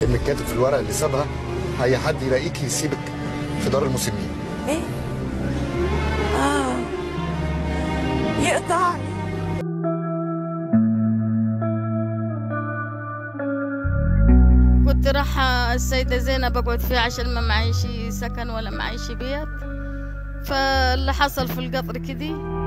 انك كاتب في الورق اللي سابها اي حد يلاقيك يسيبك في دار المسنين ايه اه يقطعني كنت رايحة السيدة زينب أقعد فيها عشان ما معيش سكن ولا معيش بيت فاللي حصل في القطر كدي